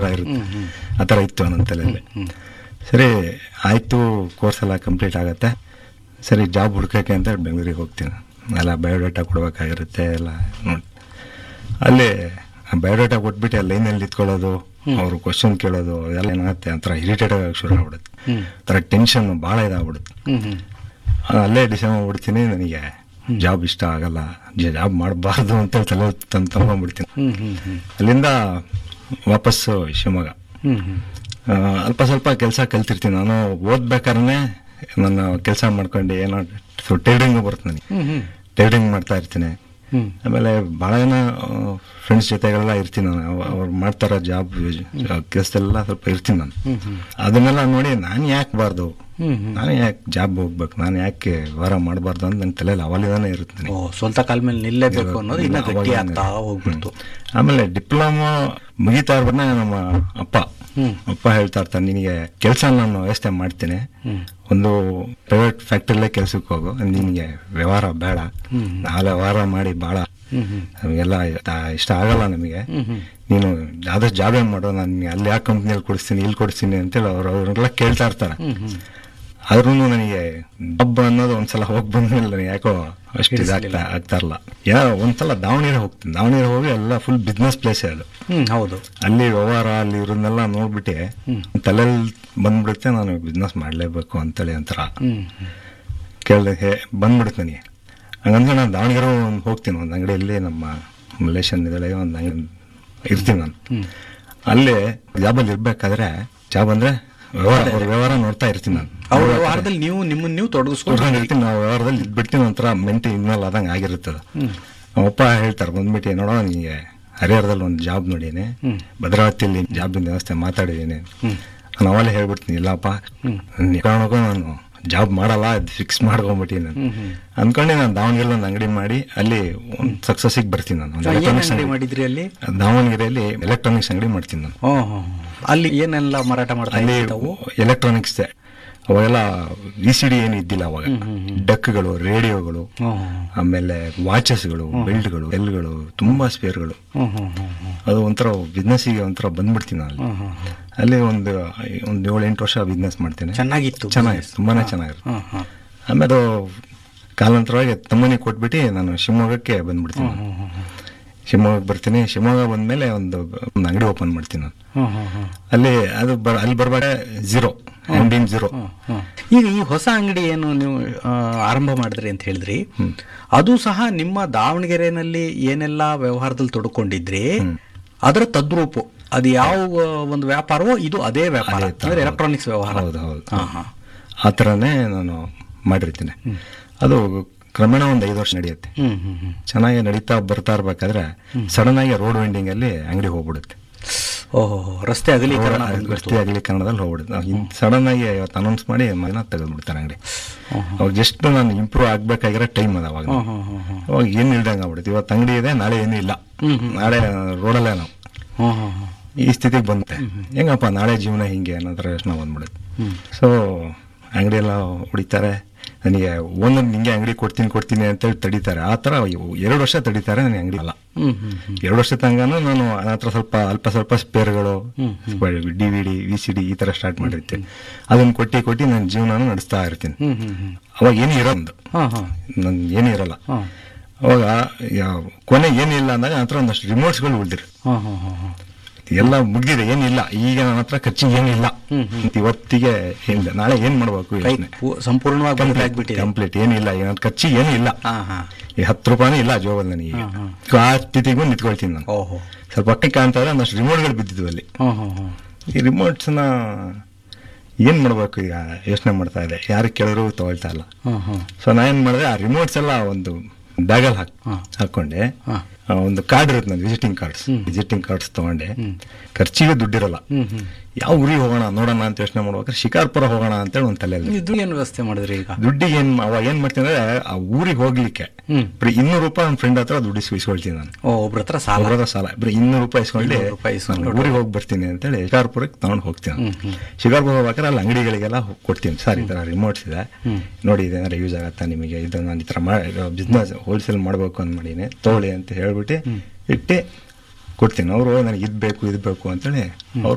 ಇರುತ್ತೆ ಆ ಥರ ಇತ್ತು ನನ್ನ ತಲೆಯಲ್ಲಿ ಸರಿ ಆಯಿತು ಕೋರ್ಸ್ ಎಲ್ಲ ಕಂಪ್ಲೀಟ್ ಆಗುತ್ತೆ ಸರಿ ಜಾಬ್ ಹುಡ್ಕೋಕ್ಕೆ ಅಂತ ಬೆಂಗಳೂರಿಗೆ ಹೋಗ್ತೀನಿ ಎಲ್ಲ ಬಯೋಡೇಟಾ ಕೊಡಬೇಕಾಗಿರುತ್ತೆ ಎಲ್ಲ ನೋಡಿ ಅಲ್ಲಿ ಬಯೋಡೇಟಾ ಕೊಟ್ಬಿಟ್ಟು ಲೈನಲ್ಲಿ ನಿಂತ್ಕೊಳ್ಳೋದು ಅವರು ಕ್ವಶನ್ ಕೇಳೋದು ಎಲ್ಲ ಏನಾಗುತ್ತೆ ಒಂಥರ ಇರಿಟೇಟ್ ಆಗಕ್ಕೆ ಶುರು ಆಗ್ಬಿಡುತ್ತೆ ಒಂಥರ ಟೆನ್ಷನ್ ಭಾಳ ಇದಾಗ್ಬಿಡುತ್ತೆ ಹ್ಮ್ ಹ್ಮ್ ಆ, ಅಲ್ಲೇ ಡಿಸೈಡ್ ಮಾಡ್ಬಿಡ್ತೀನಿ ನನಗೆ ಜಾಬ್ ಇಷ್ಟ ಆಗಲ್ಲ ಜಾಬ್ ಮಾಡಬಾರ್ದು ಅಂತ ತಲೆ ತಂದು ತಗೊಂಡ್ಬಿಡ್ತೀನಿ ಹ್ಮ್ ಹ್ಮ್ ಹ್ಮ್ ಅಲ್ಲಿಂದ ವಾಪಸ್ಸು ಶಿವಮೊಗ್ಗ ಹ್ಮ್ ಹ್ಮ್ ಆ, ಅಲ್ಪ ಸ್ವಲ್ಪ ಕೆಲಸ ಕಲ್ತಿರ್ತೀನಿ ನಾನು ಓದ್ಬೇಕಾದ್ರೆ ನನ್ನ ಕೆಲಸ ಮಾಡ್ಕೊಂಡು ಏನೋ ಟೈಲರಿಂಗ್ ಬರುತ್ತೆ ನನಗೆ ಹ್ಮ್ ಹ್ಮ್ ಟೈಲರಿಂಗ್ ಮಾಡ್ತಾ ಇರ್ತೀನಿ ಹ್ಮ್ ಆಮೇಲೆ ಭಾಳ ಜನ ಫ್ರೆಂಡ್ಸ್ ಜೊತೆಗೆಲ್ಲ ಇರ್ತೀನಿ ನಾನು ಅವ್- ಅವ್ರು ಮಾಡ್ತಾರೋ ಜಾಬ್ ಕೆಲಸದಲ್ಲೆಲ್ಲ ಸ್ವಲ್ಪ ಇರ್ತೀನಿ ನಾನು ಹ್ಮ್ ಹ್ಮ್ ಅದನ್ನೆಲ್ಲ ನೋಡಿ ನಾನು ಯಾಕೆ ಬಾರ್ದು ಹ್ಮ್ ಹ್ಮ್ ನಾನು ಯಾಕೆ ಜಾಬ್ ಹೋಗ್ಬೇಕು ನಾನು ಯಾಕೆ ವಾರ ಮಾಡಬಾರ್ದು ಅಂತ ನನ್ನ ತಲೆಯಲ್ಲಿ ಅವಲಿದಾನೆ ಇರುತ್ತೆ ನನಗೆ. ಓ ಸ್ವಂತ ಕಾಲ ಮೇಲೆ ನಿಲ್ಲೇಬೇಕು ಅನ್ನೋದು ಇನ್ನ ಅವಾಗ ಗಟ್ಟಿ ನಾನು- ಆಗ್ತಾ ಹೋಗ್ಬಿಡ್ತು ಆಮೇಲೆ ಡಿಪ್ಲೊಮಾ ಮುಗಿತಾ ಇರ್ಬಾರ್ದ ನಮ್ಮ ಅಪ್ಪ ಹ್ಮ್. ಅಪ್ಪ ಹೇಳ್ತಾ ಇರ್ತಾನೆ ನಿನಗೆ ಕೆಲಸ ನಾನು ವ್ಯವಸ್ಥೆ ಮಾಡ್ತೀನಿ ಹ್ಮ್. ಒಂದು ಪ್ರೈವೇಟ್ ಫ್ಯಾಕ್ಟ್ರಿಲೇ ಕೆಲ್ಸಕ್ಕೆ ಹೋಗು ನಿನಗೆ ವ್ಯವಹಾರ ಬೇಡ ಹ್ಮ್. ನಾಳೆ ವ್ಯವಹಾರ ಮಾಡಿ ಭಾಳ ಹ್ಮ್ ಹ್ಮ್ ನಮಗೆಲ್ಲ ಇಷ್ಟ ಆಗಲ್ಲ ನಮಗೆ ಹ್ಮ್ ಹ್ಮ್ ನೀನು ಆದಷ್ಟು ಜಾಬೇ ಮಾಡು ನಾನು ನಿನ್ಗೆ ಅಲ್ಲಿ ಯಾವ ಕಂಪ್ನಿಯಲ್ಲಿ ಕೊಡಿಸ್ತೀನಿ ಇಲ್ಲಿ ಕೊಡಿಸ್ತೀನಿ ಅಂತೇಳಿ ಅವ್ರು ಅವ್ರೆಲ್ಲ ಕೇಳ್ತಾ ಇರ್ತಾರೆ ಹ್ಮ್ ಹ್ಮ್ ಆದ್ರೂ ನನಗೆ ಹಬ್ಬ ಅನ್ನೋದು ಒಂದ್ಸಲ ಹೋಗಿ ಬಂದ್ಮೇಲೆ ನನಗೆ ಯಾಕೋ ಅಷ್ಟು ಇದಾಗ್ತಾ ಆಗ್ತಾ ಇರಲ್ಲ ಯಾ ಒಂದ್ಸಲ ದಾವಣಗೆರೆ ಹೋಗ್ತೀನಿ ದಾವಣಗೆರೆ ಹೋಗಿ ಎಲ್ಲ ಫುಲ್ ಬಿಸ್ನೆಸ್ ಪ್ಲೇಸೇ ಅದು ಹ್ಮ್ ಹೌದು ಅಲ್ಲಿ ವ್ಯವಹಾರ ಅಲ್ಲಿ ಇರೋದನ್ನೆಲ್ಲ ನೋಡ್ಬಿಟ್ಟು ಹ್ಮ್. ತಲೆಯಲ್ಲಿ ಬಂದ್ಬಿಡುತ್ತೆ ನಾನು ಬಿಸ್ನೆಸ್ ಮಾಡಲೇಬೇಕು ಅಂತೇಳಿ ಒಂಥರ ಹ್ಮ್ ಹ್ಮ್ ಕೇಳಿದೆ ಬಂದ್ಬಿಡುತ್ತೆ ನನಗೆ ಹಂಗಂದ್ರೆ ನಾನು ದಾವಣಗೆರೆ ಒಂದು ಹೋಗ್ತೀನಿ ಒಂದು ಅಂಗಡಿಯಲ್ಲಿ ನಮ್ಮ ರಿಲೇಷನ್ ಇದ್ದಾಳೆ ಒಂದು ಅಂಗಡಿ ಇರ್ತೀನಿ ನಾನು ಹ್ಮ್ ಅಲ್ಲಿ ಜಾಬಲ್ಲಿ ಇರ್ಬೇಕಾದ್ರೆ ಜಾಬ್ ಅಂದ್ರೆ ವ್ಯವಹಾರ ಅವ್ರ ವ್ಯವಹಾರ ನೋಡ್ತಾ ಇರ್ತೀನಿ ನಾನು ಅವ್ರ ವ್ಯವಹಾರದಲ್ಲಿ ನೀವು ನಿಮ್ಮನ್ನ ನೀವು ತೊಡಗಿಸ್ಕೊಂಡು ತೊಡ್ಕೊಂಡಿರ್ತೀನಿ ನಾವು ವ್ಯವಹಾರದಲ್ಲಿ ಇದ್ಬಿಡ್ತೀನಿ ಒಂಥರ ಮೆಂಟಿ ಇನ್ಮೇಲೆ ಆದಂಗೆ ಆಗಿರುತ್ತದೆ ಹ್ಮ್ ನಮ್ಮಪ್ಪ ಹೇಳ್ತಾರೆ ಬಂದ್ಬಿಟ್ಟು ನೋಡೋ ನಿಮಗೆ ಹರಿಹರದಲ್ಲಿ ಒಂದು ಜಾಬ್ ನೋಡೀನಿ ಹ್ಮ್. ಭದ್ರಾವತಿಯಲ್ಲಿ ಜಾಬಿನ ವ್ಯವಸ್ಥೆ ಮಾತಾಡಿದ್ದೀನಿ ಹ್ಮ್ ನಾನು ಅವಾಗಲೇ ಹೇಳ್ಬಿಡ್ತೀನಿ ಇಲ್ಲಪ್ಪ ಹ್ಮ್. ಈ ಕಾರಣಕ್ಕೂ ನಾನು ಜಾಬ್ ಮಾಡಲ್ಲ ಅದು ಫಿಕ್ಸ್ ಮಾಡ್ಕೊಂಬಿಟ್ಟಿನಿ ನಾನು ಹ್ಮ್ ಹ್ಮ್ ಅಂದ್ಕೊಂಡೆ ನಾನು ದಾವಣಗೆರೆ ಒಂದು ಅಂಗಡಿ ಮಾಡಿ ಅಲ್ಲಿ ಒಂದು ಸಕ್ಸಸ್ಸಿಗೆ ಬರ್ತೀನಿ ನಾನು ಒಂದು ಏನ್ ಎಲೆಕ್ಟ್ರಾನಿಕ್ಸ್ ಅಂಗಡಿ ಅಂಗಡಿ ಮಾಡಿದ್ರಿ ಅಲ್ಲಿ ದಾವಣಗೆರೆಯಲ್ಲಿ ಎಲೆಕ್ಟ್ರಾನಿಕ್ಸ್ ಅಂಗಡಿ ಮಾಡ್ತೀನಿ ನಾನು ಓ ಹೋ, ಹೋ. ಅಲ್ಲಿ ಏನೆಲ್ಲ ಮಾರಾಟ ಮಾಡ್ತಾ ಅಲ್ಲಿ ಇರ್ತಾವು ಎಲೆಕ್ಟ್ರಾನಿಕ್ಸ್ ಅವಾಗೆಲ್ಲ ವಿ ಸಿ ಡಿ ಏನು ಇದ್ದಿಲ್ಲ ಅವಾಗ ಹ್ಮ್, ಹ್ಮ್, ಹ್ಮ್. ಡಕ್ಗಳು ರೇಡಿಯೋಗಳು ಹ್ಮ್ ಆಮೇಲೆ ವಾಚಸ್ಗಳು ಬೆಲ್ಟ್ಗಳು ಎಲ್ಗಳು ತುಂಬಾ ಸ್ಪೇರ್ಗಳು ಹ್ಮ್ ಹ್ಮ್ ಹ್ಮ್ ಹ್ಮ್ ಅದು ಒಂಥರ ಬಿಸ್ನೆಸ್ಸಿಗೆ ಒಂಥರ ಬಂದ್ಬಿಡ್ತೀನಿ ನಾನು ಅಲ್ಲಿ ಹ್ಮ್ ಹ್ಮ್ ಹ್ಮ್. ಅಲ್ಲಿ ಒಂದು ಒಂದು ಏಳು ಎಂಟು ವರ್ಷ ಬಿಸ್ನೆಸ್ ಮಾಡ್ತೇನೆ ಚೆನ್ನಾಗಿತ್ತು ಚೆನ್ನಾಗಿತ್ತು ತುಂಬಾನೇ ಚೆನ್ನಾಗಿರುತ್ತೆ ಹ್ಮ್ ಹ್ಮ್ ಆಮೇಲೆ ಅದು ಕಾಲಾಂತರವಾಗಿ ತಮ್ಮನಿಗೆ ಕೊಟ್ಬಿಟ್ಟು ನಾನು ಶಿವಮೊಗ್ಗಕ್ಕೆ ಬಂದ್ಬಿಡ್ತೀನಿ ನಾನು. ಹ್ಮ್ ಹ್ಮ್ ಹ್ಮ್ ಶಿವಮೊಗ್ಗಕ್ಕೆ ಬರ್ತೀನಿ ಶಿವಮೊಗ್ಗ ಬಂದ್ಮೇಲೆ ಒಂದು ಒಂದು ಅಂಗಡಿ ಓಪನ್ ಮಾಡ್ತೀನಿ ನಾನು ಹ್ಮ್ ಹ್ಮ್ ಹ್ಮ್ ಅಲ್ಲಿ ಅದು ಬರ್ ಅಲ್ಲಿ ಬರ್ಬೇಡ ಝೀರೋ ಅಂಗಡಿನ ಝೀರೋ ಹ್ಮ್, ಹ್ಮ್. ಈಗ ಈ ಹೊಸ ಅಂಗಡಿ ಏನು ನೀವು ಆ, ಆರಂಭ ಮಾಡಿದ್ರಿ ಅಂತ ಹೇಳಿದ್ರಿ ಅದು ಸಹ ನಿಮ್ಮ ದಾವಣಗೆರೆನಲ್ಲಿ ಏನೆಲ್ಲ ವ್ಯವಹಾರದಲ್ಲಿ ತೊಡ್ಕೊಂಡಿದ್ರಿ ಅದರ ತದ್ರೂಪು ಅದು ಯಾವ ಒಂದು ವ್ಯಾಪಾರವೋ ಇದು ಅದೇ ವ್ಯಾಪಾರ ಅದೇ ತರ. ಅಂದ್ರೆ ಎಲೆಕ್ಟ್ರಾನಿಕ್ಸ್ ವ್ಯವಹಾರ ಹೌದು ಹೌದು ಹಾ, ಹಾ. ಆ ಥರನೇ ನಾನು ಮಾಡಿರ್ತೀನಿ ಅದು ಕ್ರಮೇಣ ಒಂದು ಐದು ವರ್ಷ ನಡೆಯುತ್ತೆ ಹ್ಮ್ ಹ್ಮ್ ಹ್ಮ್ ಚೆನ್ನಾಗಿ ನಡೀತಾ ಬರ್ತಾ ಇರ್ಬೇಕಾದ್ರೆ ಸಡನ್ ಆಗಿ ರೋಡ್ ವೆಂಡಿಂಗ್ ಅಲ್ಲಿ ಅಂಗಡಿ ಹೋಗ್ಬಿಡುತ್ತೆ ಓಹೋ ರಸ್ತೆ ಅಗಲೀಕರಣ ಬಂದ್ಬಿಡ್ತು. ರಸ್ತೆ ಆಗಲಿ ಕನ್ನಡದಲ್ಲಿ ಹೋಗ್ಬಿಡುತ್ತೆ ಸಡನ್ ಆಗಿ ಅವತ್ತು ಅನೌನ್ಸ್ ಮಾಡಿ ಮನ ತೆಗೆದ್ಬಿಡ್ತಾರೆ ಅಂಗಡಿ ಅವಾಗ ಜಸ್ಟ್ ನಾನು ಇಂಪ್ರೂವ್ ಆಗ್ಬೇಕಾಗಿರೋ ಟೈಮ್ ಅದ ಅವಾಗ ಹ್ಮ್ ಹ್ಮ್ ಹ್ಮ್ ಹ್ಮ್. ಅವಾಗ ಏನು ಇಲ್ದಂಗೆ ಆಗ್ಬಿಡುತ್ತೆ ಇವತ್ತು ಅಂಗಡಿ ಇದೆ ನಾಳೆ ಏನೂ ಇಲ್ಲ ನಾಳೆ ರೋಡಲ್ಲೇ ನಾವು ಹ್ಮ್ ಹ್ಮ್ ಹ್ಮ್. ಈ ಸ್ಥಿತಿಗೆ ಬಂತೆ ಹೆಂಗಪ್ಪ ನಾಳೆ ಜೀವನ ಹಿಂಗೆ ಅನ್ನೋ ಥರ ಯೋಚನೆ ಬಂದ್ಬಿಡುತ್ತೆ ಸೊ ಅಂಗಡಿ ಎಲ್ಲ ಹೊಡಿತಾರೆ ನನಗೆ ಒಂದು ನಿಂಗೆ ಅಂಗಡಿ ಕೊಡ್ತೀನಿ ಕೊಡ್ತೀನಿ ಅಂತೇಳಿ ತಡೀತಾರೆ ಆ ಥರ ಎರಡು ವರ್ಷ ತಡೀತಾರೆ ನನಗೆ ಅಂಗಡಿ ಅಲ್ಲ ಹ್ಮ್ ಹ್ಮ್ ಹ್ಮ್. ಎರಡು ವರ್ಷ ತನಕನೂ ನಾನು ನನ್ನ ಹತ್ರ ಸ್ವಲ್ಪ ಅಲ್ಪ ಸ್ವಲ್ಪ ಸ್ಪೇರ್ಗಳು D V D V C D ಈ ಥರ ಸ್ಟಾರ್ಟ್ ಮಾಡಿರ್ತೀನಿ ಅದನ್ನು ಕೊಟ್ಟು ಕೊಟ್ಟು ನನ್ನ ಜೀವನ ನಡೆಸ್ತಾ ಇರ್ತೀನಿ ಹ್ಮ್ ಹ್ಮ್ ಹ್ಮ್. ಅವಾಗ ಏನೂ ಇರೋದು ಹಾ ಹಾ ನನ್ ಏನೂ ಇರಲ್ಲ ಹಾ ಅವಾಗ ಯಾ- ಕೊನೆ ಏನಿಲ್ಲ ಅಂದಾಗ ನನ್ನ ಹತ್ರ ಒಂದಷ್ಟು ರಿಮೋಟ್ಸ್ಗಳು ಉಳಿದಿರು ಹಾ ಹಾ ಹಾ ಹಾ. ಎಲ್ಲ ಮುಗ್ದಿದೆ ಏನಿಲ್ಲ ಈಗ ನನ್ನ ಹತ್ರ ಖರ್ಚಿಗೆ ಏನಿಲ್ಲ ಇವತ್ತಿಗೆ ಏನಿಲ್ಲ ನಾಳೆ ಏನ್ ಮಾಡ್ಬೇಕು ಕೈ ಯೋಚನೆ ಪೂ- ಸಂಪೂರ್ಣವಾಗಿ ಬದಲು ಆಗ್ಬಿಟ್ಟಿದೆ ಕಂಪ್ಲೀಟ್ ಏನಿಲ್ಲ ಈಗ ನನ್ನ ಖರ್ಚಿಗೆ ಏನು ಇಲ್ಲ ಹಾ ಹಾ ಈ ಹತ್ತು ರೂಪಾಯಿ ಇಲ್ಲ ಜೋಬಲ್ಲಿ ನನಗೆ ಹಾ, ಹಾ. ಆ ಸ್ಥಿತಿಗೂ ನಿಂತ್ಕೊಳ್ತೀನಿ ನಾನು ಓಹೋ ಸ್ವಲ್ಪ ಹೊಟ್ಟೆ ಕಾಣ್ತಾ ಇದೆ ಒಂದಷ್ಟು ರಿಮೋಟ್ಗಳು ಬಿದ್ದಿದ್ವು ಅಲ್ಲಿ ಹ್ಮ್ ಹ್ಮ್ ಹ್ಮ್ ಈ ರಿಮೋಟ್ಸ್ನ ಏನ್ ಮಾಡ್ಬೇಕು ಈಗ ಯೋಚನೆ ಮಾಡ್ತಾ ಇದೆ ಯಾರು ಕೇಳಿದ್ರು ತಗೊಳ್ತಾ ಇಲ್ಲ ಹ್ಮ್ ಹ್ಮ್ ಸೊ ನಾ ಏನ್ ಮಾಡಿದೆ ಆ ರಿಮೋಟ್ಸ್ ಎಲ್ಲ ಒಂದು ಬ್ಯಾಗಲ್ಲಿ ಹಾಕ್ ಹಾ. ಹಾಕೊಂಡೆ ಹಾ. ಆ, ಒಂದು ಕಾರ್ಡ್ ಇರುತ್ತೆ ನನ್ನ ವಿಸಿಟಿಂಗ್ ಕಾರ್ಡ್ಸ್ ವಿಸಿಟಿಂಗ್ ಕಾರ್ಡ್ಸ್ ತಗೊಂಡೆ ಖರ್ಚಿಗೆ ದುಡ್ಡಿರಲ್ಲ ಹ್ಮ್ ಹ್ಮ್ ಯಾವ ಊರಿಗೆ ಹೋಗೋಣ ನೋಡೋಣ ಅಂತ ಯೋಚನೆ ಮಾಡ್ಬೇಕಾದ್ರೆ ಶಿಕಾರ್ಪುರ ಹೋಗೋಣ ಅಂತೇಳಿ ಒಂದು ತಲೆಯಲ್ಲಿ ಇದು ಏನು ವ್ಯವಸ್ಥೆ ಮಾಡಿದ್ರಿ ಈಗ ದುಡ್ಡಿಗೆ ಏನ್ ಅವಾಗ ಏನ್ ಮಾಡ್ತೀನಿ ಅಂದ್ರೆ ಆ ಊರಿಗೆ ಹೋಗ್ಲಿಕ್ಕೆ ಹ್ಮ್. ಬರೀ ಇನ್ನೂರು ರೂಪಾಯಿ ನನ್ನ ಫ್ರೆಂಡ್ ಹತ್ರ ದುಡ್ಡು ಇಸ್ಕೊ- ಇಸ್ಕೊಳ್ತೀನಿ ನಾನು ಓ ಒಬ್ರ ಹತ್ರ ಸಾಲ ಅವ್ರ ಹತ್ರ ಸಾಲ ಬರೀ ಇನ್ನೂರು ರೂಪಾಯಿ ಇಸ್ಕೊಂಡು ಇನ್ನೂರು ರೂಪಾಯಿ ಇಸ್ಕೊಂಡು ನಾನು ಊರಿಗೆ ಹೋಗಿ ಬರ್ತೀನಿ ಅಂತೇಳಿ ಶಿಕಾರ್ಪುರಕ್ಕೆ ತಗೊಂಡು ಹೋಗ್ತೀನಿ ನಾನು. ಶಿಕಾರ್ಪುರ ಹೋಗ್ಬೇಕಾದ್ರೆ ಅಲ್ಲಿ ಅಂಗಡಿಗಳಿಗೆಲ್ಲ ಹೋಗ್ ಕೊಡ್ತೀನಿ ಸರ್ ಈ ಥರ ರಿಮೋಟ್ಸ್ ಇದೆ ನೋಡಿ ಇದೇನಾರ ಯೂಸ್ ಆಗತ್ತಾ ನಿಮಗೆ ಇದು ನಾನು ಈ ಥರ ಮಾಡಿ ಬಿಸ್ನೆಸ್ ಹೋಲ್ಸೇಲ್ ಮಾಡಬೇಕು ಅಂತ ಮಾಡೀನಿ ತಗೊಳ್ಳಿ ಅಂತ ಹೇಳ್ಬಿಟ್ಟು ಇಟ್ಟು ಕೊಡ್ತೀನಿ ಅವರು ನನಗೆ ಇದು ಬೇಕು ಇದು ಬೇಕು ಅಂತೇಳಿ ಅವ್ರು